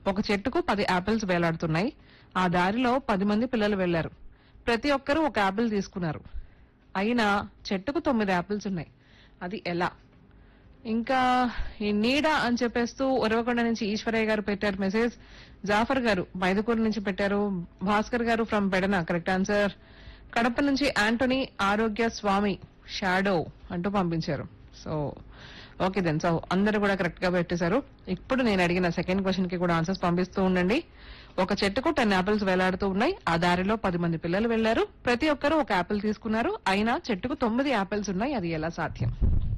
ఒక చెట్టుకు పది యాపిల్స్ వేలాడుతున్నాయి ఆ దారిలో పది మంది పిల్లలు వెళ్లారు ప్రతి ఒక్కరూ ఒక యాపిల్ తీసుకున్నారు అయినా చెట్టుకు తొమ్మిది యాపిల్స్ ఉన్నాయి అది ఎలా ఇంకా ఈ నీడ అని చెప్పేస్తూ ఉరవకొండ నుంచి ఈశ్వరయ్య గారు పెట్టారు మెసేజ్ జాఫర్ గారు బైదకూరు నుంచి పెట్టారు Bhaskar garu from Pedana correct answer Kadapa నుంచి యాంటోనీ ఆరోగ్య స్వామి షాడో అంటూ పంపించారు సో ఓకే దెన్ సో అందరూ కూడా కరెక్ట్ గా పెట్టేశారు ఇప్పుడు నేను అడిగిన సెకండ్ క్వశ్చన్ కి కూడా ఆన్సర్స్ పంపిస్తూ ఉండండి ఒక చెట్టుకు టెన్ యాపిల్స్ వేలాడుతూ ఉన్నాయి ఆ దారిలో పది మంది పిల్లలు వెళ్లారు ప్రతి ఒక్కరూ ఒక యాపిల్ తీసుకున్నారు అయినా చెట్టుకు తొమ్మిది యాపిల్స్ ఉన్నాయి అది ఎలా సాధ్యం